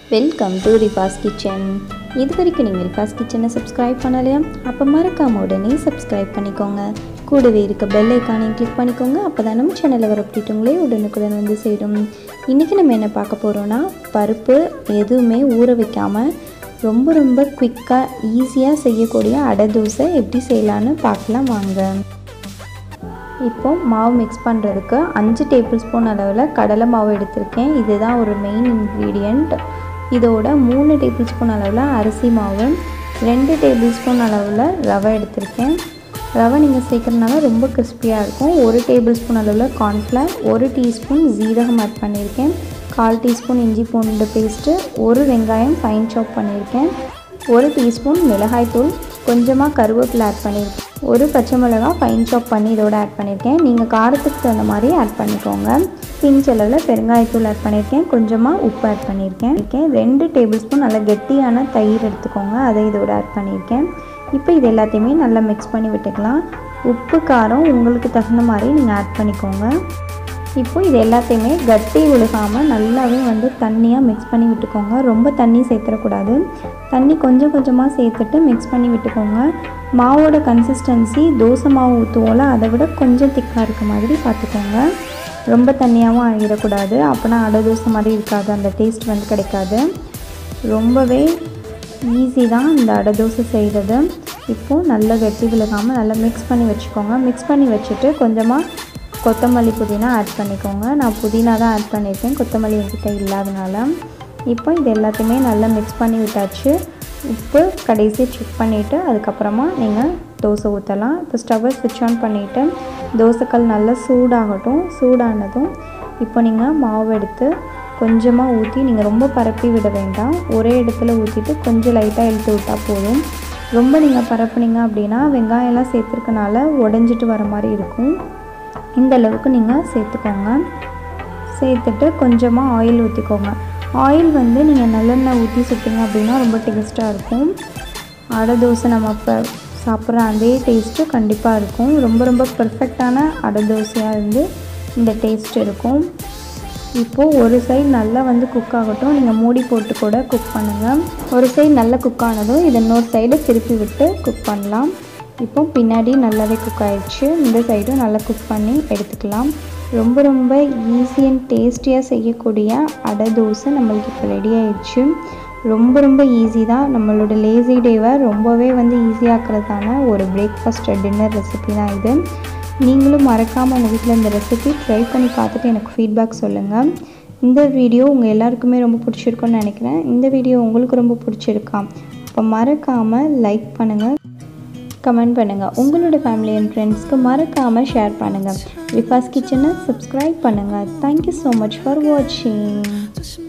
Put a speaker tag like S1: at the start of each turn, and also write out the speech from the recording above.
S1: welcome to ரிஃபாஸ் kitchen இது வரைக்கும் நீங்கள் ரிஃபாஸ் கிச்சனை சப்ஸ்கிரைப் பண்ணலையா அப்போ மறக்காம உடனே சப்ஸ்கிரைப் பண்ணிக்கோங்க கூடவே இருக்க பெல் ஐக்கானையும் கிளிக் பண்ணிக்கோங்க அப்போ தான் நம்ம சேனலில் வர அப்டேட்டுங்களே உடனுக்குடன் வந்து சேரும் இன்றைக்கி நம்ம என்ன பார்க்க போகிறோன்னா பருப்பு எதுவுமே ஊற வைக்காமல் ரொம்ப ரொம்ப குயிக்காக ஈஸியாக செய்யக்கூடிய அடை தோசை எப்படி செய்யலான்னு பார்க்கலாம் வாங்க இப்போ மாவு மிக்ஸ் பண்ணுறதுக்கு அஞ்சு டேபிள் ஸ்பூன் அளவில் கடலை மாவு எடுத்திருக்கேன் இதுதான் ஒரு மெயின் இன்க்ரீடியண்ட் இதோட மூணு டேபிள் ஸ்பூன் அளவில் அரிசி மாவு ரெண்டு டேபிள் ஸ்பூன் அளவில் ரவை எடுத்திருக்கேன் ரவை நீங்கள் சேர்க்குறதுனால ரொம்ப கிறிஸ்பியாக இருக்கும் ஒரு டேபிள் ஸ்பூன் அளவில் கார்ன்ஃப்ளவர் ஒரு டீஸ்பூன் ஜீரகம் ஆட் பண்ணியிருக்கேன் கால் டீஸ்பூன் இஞ்சி பூண்டு பேஸ்ட்டு ஒரு வெங்காயம் ஃபைன் சாப் பண்ணியிருக்கேன் ஒரு டீஸ்பூன் மிளகாய்த்தூள் கொஞ்சமாக கருவேப்பிலை ஆட் பண்ணியிருக்கேன் ஒரு பச்சை மிளகாய் ஃபைன் சாப் பண்ணி இதோட ஆட் பண்ணியிருக்கேன் நீங்கள் காரத்துக்கு தகுந்த மாதிரி ஆட் பண்ணிக்கோங்க பிஞ்ச் அளவில் பெருங்காயத்தூள் ஆட் பண்ணியிருக்கேன் கொஞ்சமாக உப்பு ஆட் பண்ணியிருக்கேன் இருக்கேன் ரெண்டு டேபிள் ஸ்பூன் நல்லா கெட்டியான தயிர் எடுத்துக்கோங்க அதை இதோட ஆட் பண்ணியிருக்கேன் இப்போ இது எல்லாத்தையுமே நல்லா மிக்ஸ் பண்ணி விட்டுக்கலாம் உப்பு காரம் உங்களுக்கு தகுந்த மாதிரி நீங்கள் ஆட் பண்ணிக்கோங்க இப்போ இது எல்லாத்தையுமே கட்டி விழுகாமல் நல்லாவே வந்து தண்ணியாக மிக்ஸ் பண்ணி விட்டுக்கோங்க ரொம்ப தண்ணி சேர்த்துடக்கூடாது தண்ணி கொஞ்சம் கொஞ்சமாக சேர்த்துட்டு மிக்ஸ் பண்ணி விட்டுக்கோங்க மாவோட கன்சிஸ்டன்சி தோசை மாவு ஊற்றுவோம்ல அதை விட கொஞ்சம் திக்காக இருக்க மாதிரி பார்த்துக்கோங்க ரொம்ப தண்ணியாகவும் ஆகிடக்கூடாது அப்போனா அடை தோசை மாதிரி இருக்காது அந்த டேஸ்ட் வந்து கிடைக்காது ரொம்பவே ஈஸி தான் இந்த அடை தோசை செய்கிறது இப்போது நல்லா கட்டி விழுகாமல் நல்லா மிக்ஸ் பண்ணி வச்சுக்கோங்க மிக்ஸ் பண்ணி வச்சுட்டு கொஞ்சமாக கொத்தமல்லி புதினா ஆட் பண்ணிக்கோங்க நான் புதினா தான் ஆட் பண்ணியிருக்கேன் கொத்தமல்லி என்கிட்ட இல்லாதனால இப்போ இது எல்லாத்தையுமே நல்லா மிக்ஸ் பண்ணி விட்டாச்சு உப்பு கடைசி செக் பண்ணிவிட்டு அதுக்கப்புறமா நீங்கள் தோசை ஊற்றலாம் இப்போ ஸ்டவ்வை ஸ்விட்ச் ஆன் பண்ணிவிட்டு தோசைக்கல் நல்லா சூடாகட்டும் சூடானதும் இப்போ நீங்கள் மாவு எடுத்து கொஞ்சமாக ஊற்றி நீங்கள் ரொம்ப பரப்பி விட வேண்டாம் ஒரே இடத்துல ஊற்றிட்டு கொஞ்சம் லைட்டாக இழுத்து விட்டால் போதும் ரொம்ப நீங்கள் பரப்புனீங்க அப்படின்னா வெங்காயம்லாம் சேர்த்துருக்கனால உடஞ்சிட்டு வர மாதிரி இருக்கும் இந்த அளவுக்கு நீங்கள் சேர்த்துக்கோங்க சேர்த்துட்டு கொஞ்சமாக ஆயில் ஊற்றிக்கோங்க ஆயில் வந்து நீங்கள் நல்லெண்ணெய் ஊற்றி சுற்றிங்க அப்படின்னா ரொம்ப டேஸ்ட்டாக இருக்கும் அடை தோசை நம்ம இப்போ சாப்பிட்ற அதே டேஸ்ட்டு கண்டிப்பாக இருக்கும் ரொம்ப ரொம்ப பர்ஃபெக்டான அடை தோசையாக இருந்து இந்த டேஸ்ட் இருக்கும் இப்போது ஒரு சைடு நல்லா வந்து குக் ஆகட்டும் நீங்கள் மூடி போட்டு கூட குக் பண்ணுங்கள் ஒரு சைடு நல்லா குக் ஆனதும் இதை இன்னொரு சைடு திருப்பி விட்டு குக் பண்ணலாம் இப்போ பின்னாடி நல்லாவே குக் ஆயிடுச்சு இந்த சைடும் நல்லா குக் பண்ணி எடுத்துக்கலாம் ரொம்ப ரொம்ப ஈஸி அண்ட் டேஸ்டியாக செய்யக்கூடிய அடை தோசை நம்மளுக்கு இப்போ ரெடி ஆயிடுச்சு ரொம்ப ரொம்ப ஈஸி தான் நம்மளோட லேசி டேவை ரொம்பவே வந்து ஈஸியாக்குறதான ஒரு பிரேக்ஃபாஸ்ட் டின்னர் ரெசிபி தான் இது நீங்களும் மறக்காமல் உங்கள் வீட்டில் இந்த ரெசிபி ட்ரை பண்ணி பார்த்துட்டு எனக்கு ஃபீட்பேக் சொல்லுங்கள் இந்த வீடியோ உங்கள் எல்லாருக்குமே ரொம்ப பிடிச்சிருக்குன்னு நினைக்கிறேன் இந்த வீடியோ உங்களுக்கு ரொம்ப பிடிச்சிருக்கா அப்போ மறக்காமல் லைக் பண்ணுங்கள் கமெண்ட் பண்ணுங்கள் உங்களோட ஃபேமிலி அண்ட் ஃப்ரெண்ட்ஸ்க்கு மறக்காமல் ஷேர் பண்ணுங்கள் விஃபாஸ் கிச்சனை சப்ஸ்கிரைப் பண்ணுங்கள் தேங்க்யூ ஸோ மச் ஃபார் வாட்சிங்